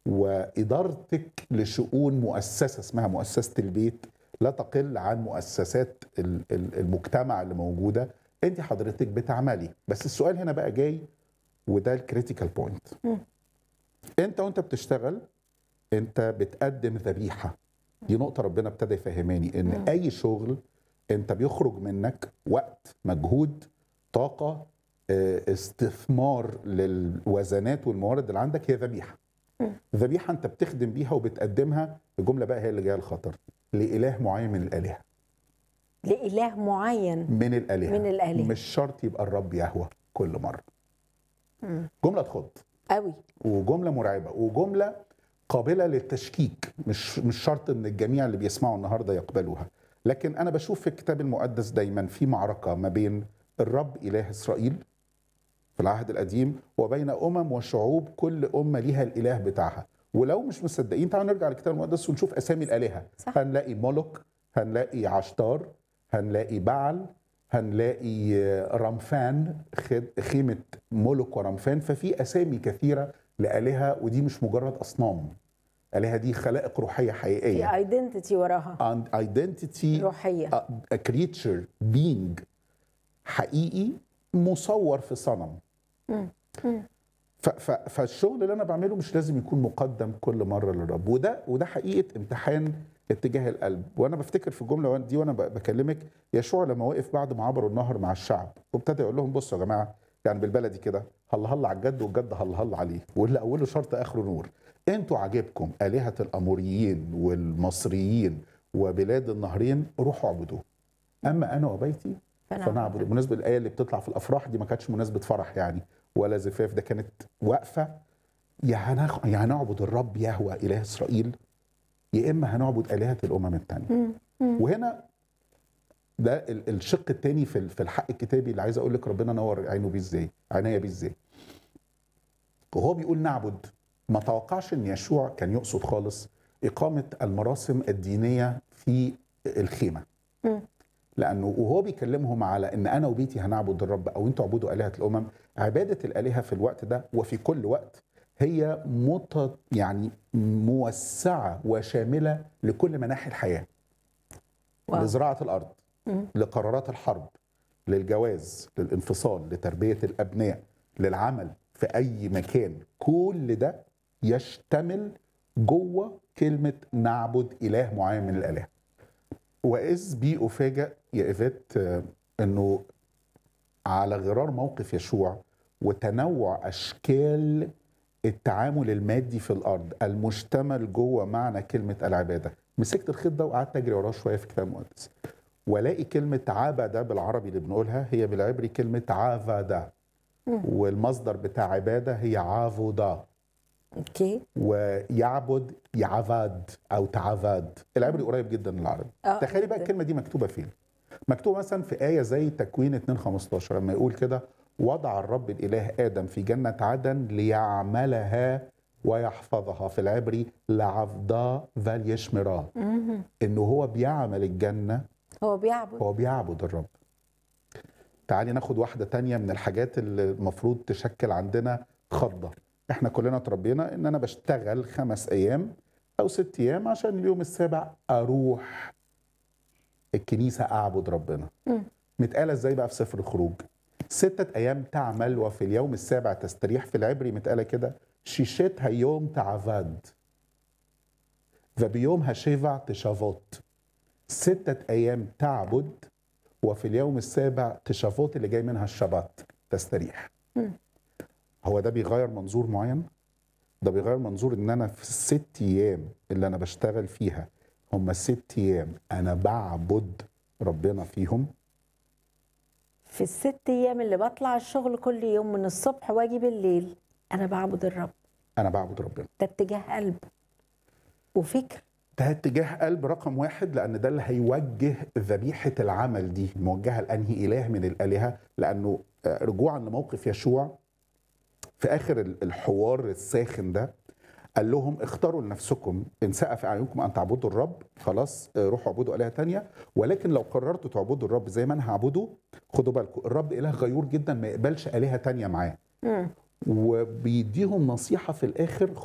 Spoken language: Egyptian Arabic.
وادارتك لشؤون مؤسسه اسمها مؤسسه البيت لا تقل عن مؤسسات ال- ال- المجتمع اللي موجوده انت حضرتك بتعملي بس السؤال هنا بقى جاي وده الكريتيكال بوينت انت وانت بتشتغل انت بتقدم ذبيحه دي نقطه ربنا ابتدى يفهماني ان مم. اي شغل انت بيخرج منك وقت مجهود طاقه آه، استثمار للوزنات والموارد اللي عندك هي ذبيحه مم. ذبيحه انت بتخدم بيها وبتقدمها الجمله بقى هي اللي جايه الخطر لاله معين من الالهه لإله معين من الالهه من الآلهة. مش شرط يبقى الرب يهوى كل مره مم. جمله تخض قوي وجمله مرعبه وجمله قابله للتشكيك مش مش شرط ان الجميع اللي بيسمعوا النهارده يقبلوها لكن انا بشوف في الكتاب المقدس دايما في معركه ما بين الرب اله اسرائيل في العهد القديم وبين امم وشعوب كل امه ليها الاله بتاعها ولو مش مصدقين تعالوا نرجع للكتاب المقدس ونشوف اسامي الالهه صح. هنلاقي مولك هنلاقي عشتار هنلاقي بعل هنلاقي رمفان خد- خيمة ملك ورمفان ففي أسامي كثيرة لآلهة ودي مش مجرد أصنام آلهة دي خلائق روحية في حقيقية ايدنتيتي وراها and identity روحيه a creature being حقيقي مصور في صنم مم. مم. ف- ف- فالشغل اللي انا بعمله مش لازم يكون مقدم كل مره للرب وده وده حقيقه امتحان اتجاه القلب وانا بفتكر في الجمله دي وانا ب- بكلمك يشوع لما وقف بعد ما عبروا النهر مع الشعب وابتدى يقول لهم بصوا يا جماعه يعني بالبلدي كده هل هل على الجد والجد هل هل عليه واللي اوله شرط اخره نور انتوا عاجبكم الهه الاموريين والمصريين وبلاد النهرين روحوا اعبدوه اما انا وبيتي فنعبد بالنسبه للايه اللي بتطلع في الافراح دي ما كانتش مناسبه فرح يعني ولا زفاف ده كانت واقفه يا هنخ... يا هنعبد الرب يهوى اله اسرائيل يا اما هنعبد الهه الامم الثانيه مم. مم. وهنا ده ال- الشق الثاني في ال- في الحق الكتابي اللي عايز اقول لك ربنا نور عينه بيه ازاي عينيا بيه ازاي وهو بيقول نعبد ما توقعش ان يشوع كان يقصد خالص اقامه المراسم الدينيه في الخيمه مم. لانه وهو بيكلمهم على ان انا وبيتي هنعبد الرب او انتوا اعبدوا الهه الامم عباده الالهه في الوقت ده وفي كل وقت هي مت يعني موسعه وشامله لكل مناحي الحياه واو. لزراعه الارض مم. لقرارات الحرب للجواز للانفصال لتربيه الابناء للعمل في اي مكان كل ده يشتمل جوه كلمه نعبد اله معين من الالهه واذ بي افاجئ يا ايفات آه، انه على غرار موقف يشوع وتنوع اشكال التعامل المادي في الارض المشتمل جوه معنى كلمه العباده مسكت الخيط ده وقعدت اجري وراه شويه في الكتاب المقدس والاقي كلمه عبده بالعربي اللي بنقولها هي بالعبري كلمه عافدا مم. والمصدر بتاع عباده هي عافودا اوكي ويعبد يعفاد او تعفاد العبري قريب جدا للعربي آه، تخيلي بقى جداً. الكلمه دي مكتوبه فين مكتوبه مثلا في ايه زي تكوين 2 15 لما يقول كده وضع الرب الاله ادم في جنه عدن ليعملها ويحفظها في العبري لعفضا فاليشمرا مم. انه هو بيعمل الجنه هو بيعبد هو بيعبد الرب تعالي ناخد واحدة تانية من الحاجات اللي المفروض تشكل عندنا خضة احنا كلنا اتربينا ان انا بشتغل خمس ايام او ست ايام عشان اليوم السابع اروح الكنيسة اعبد ربنا مم. متقالة ازاي بقى في سفر الخروج ستة ايام تعمل وفي اليوم السابع تستريح في العبري متقالة كده شيشتها يوم تعفاد وبيوم هشيفع تشافوت ستة أيام تعبد وفي اليوم السابع تشافوت اللي جاي منها الشبات تستريح مم. هو ده بيغير منظور معين ده بيغير منظور ان انا في الست ايام اللي انا بشتغل فيها هم الست ايام انا بعبد ربنا فيهم في الست ايام اللي بطلع الشغل كل يوم من الصبح واجي بالليل انا بعبد الرب انا بعبد ربنا ده اتجاه قلب وفكر ده اتجاه قلب رقم واحد لان ده اللي هيوجه ذبيحه العمل دي موجهه لانهي اله من الالهه لانه آه، رجوعا لموقف يشوع في اخر ال- الحوار الساخن ده قال لهم اختاروا لنفسكم ان سقف اعينكم ان تعبدوا الرب خلاص آه، روحوا اعبدوا الهه تانية ولكن لو قررتوا تعبدوا الرب زي ما انا هعبده خدوا بالكم الرب اله غيور جدا ما يقبلش الهه تانية معاه مم. وبيديهم نصيحه في الاخر